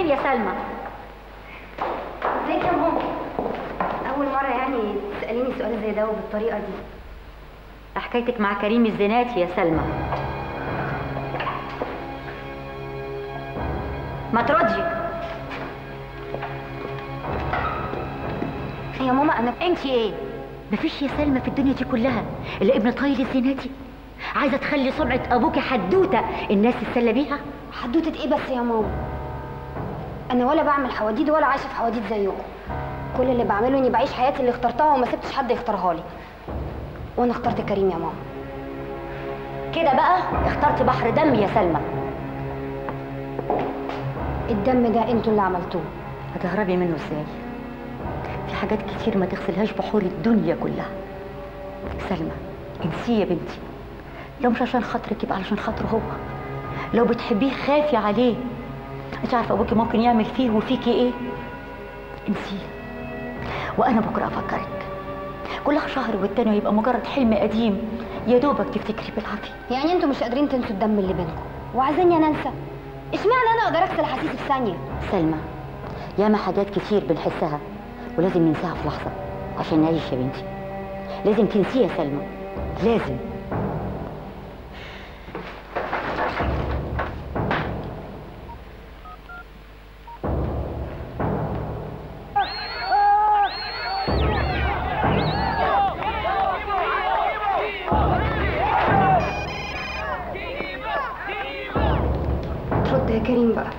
يا سلمى ازيك يا ماما اول مره يعني تساليني سؤال زي ده وبالطريقه دي حكايتك مع كريم الزناتي يا سلمى ما تردي يا ماما انا انت ايه مفيش يا سلمى في الدنيا دي كلها الا ابن طايل الزناتي عايزه تخلي سمعه ابوكي حدوته الناس تتسلى بيها حدوته ايه بس يا ماما انا ولا بعمل حواديت ولا عايشه في حواديت زيكم كل اللي بعمله اني بعيش حياتي اللي اخترتها وما سبتش حد يختارها لي وانا اخترت كريم يا ماما كده بقى اخترت بحر دم يا سلمى الدم ده انتوا اللي عملتوه هتهربي منه ازاي في حاجات كتير ما تغسلهاش بحور الدنيا كلها سلمى انسيه يا بنتي لو مش عشان خاطرك يبقى علشان خاطره هو لو بتحبيه خافي عليه انت عارفه ابوكي ممكن يعمل فيه وفيكي ايه انسيه وانا بكره افكرك كلها شهر والتاني يبقى مجرد حلم قديم يا دوبك تفتكري بالعافيه يعني انتوا مش قادرين تنسوا الدم اللي بينكم وعايزيني انا انسى اشمعنى انا اقدر اغسل احاسيسي في ثانيه سلمى ياما حاجات كتير بنحسها ولازم ننساها في لحظه عشان نعيش يا بنتي لازم تنسيها يا سلمى لازم رد يا كريم بقى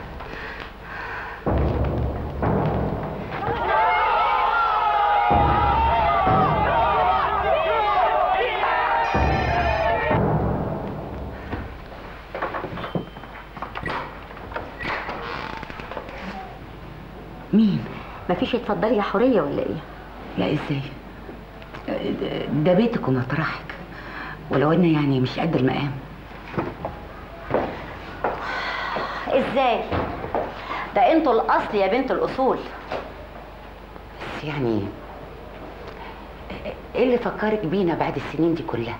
مين مفيش اتفضلي يا حوريه ولا ايه لا ازاي ده بيتك ومطرحك ولو ان يعني مش قد المقام ازاي ده انتوا الاصل يا بنت الاصول بس يعني ايه اللي فكرك بينا بعد السنين دي كلها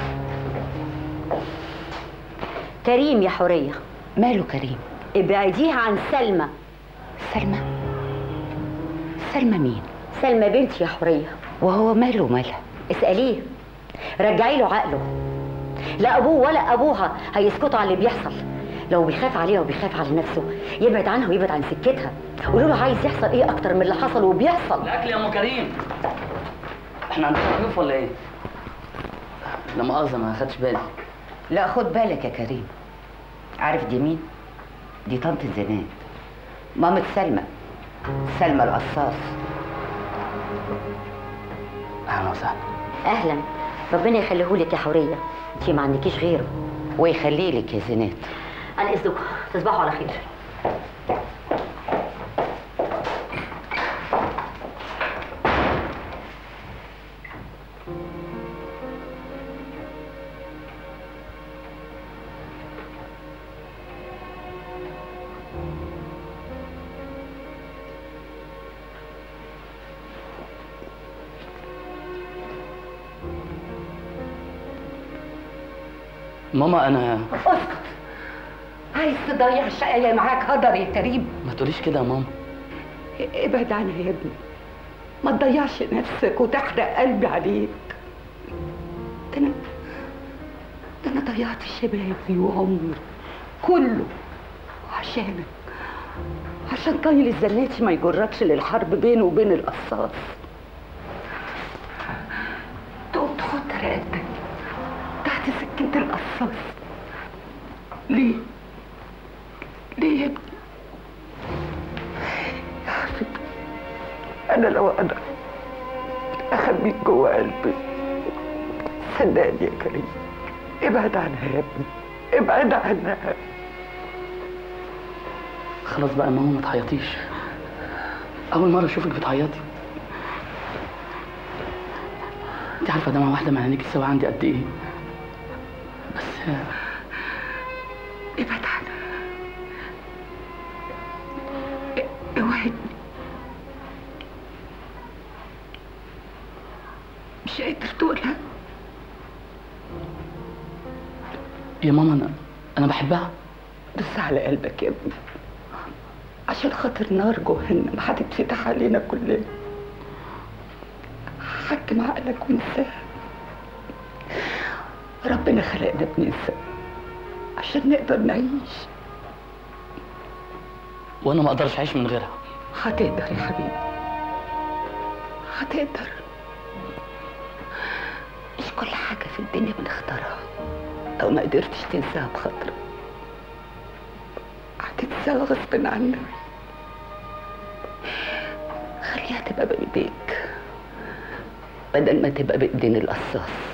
كريم يا حوريه ماله كريم ابعديها عن سلمى سلمى سلمى مين سلمى بنتي يا حوريه وهو ماله مالها اساليه رجعي له عقله لا ابوه ولا ابوها هيسكتوا على اللي بيحصل لو بيخاف عليها وبيخاف على نفسه يبعد عنها ويبعد عن سكتها قولوا له عايز يحصل ايه اكتر من اللي حصل وبيحصل الاكل يا ام كريم احنا عندنا ضيوف ولا ايه لا مؤاخذه ما خدش بالي لا خد بالك يا كريم عارف دي مين دي طنط زينات مامة سلمى سلمى القصاص اهلا وسهلا اهلا ربنا يخليهولك يا حوريه انتي ما عندكيش غيره ويخلي لك يا زينات عن اذنكم تصبحوا على خير ماما انا اسكت عايز تضيع الشقاية معاك هدر يا كريم ما تقوليش كده يا ماما ابعد عنها يا ابني ما تضيعش نفسك وتحرق قلبي عليك ده انا ده انا ضيعت شبابي وعمري كله عشانك عشان طايل الزناتي ما يجركش للحرب بينه وبين القصاص تقوم تحط رقبتك تحت سكينة القصاص ليه؟ ليه يا ابني؟ يا حبيبي أنا لو أقدر أخبيك جوه قلبي صدقني يا كريم ابعد عنها يا ابني ابعد عنها خلاص بقى يا ماما ما تعيطيش اول مره اشوفك بتعيطي انت عارفه دمعه واحده مع عينيك السوا عندي قد ايه بس ابعد عنها ا- اوعدني مش قادر تقولها يا ماما انا انا بحبها بس على قلبك يا ابني عشان خاطر نار جهنم هتتفتح علينا كلنا حكم عقلك وانساها ربنا خلقنا بننسى عشان نقدر نعيش وانا ما اقدرش اعيش من غيرها هتقدر يا حبيبي هتقدر مش كل حاجة في الدنيا بنختارها لو ما قدرتش تنساها بخاطرك هتنساها غصب عنك خليها تبقى بإيديك بدل ما تبقى بإيدين القصاص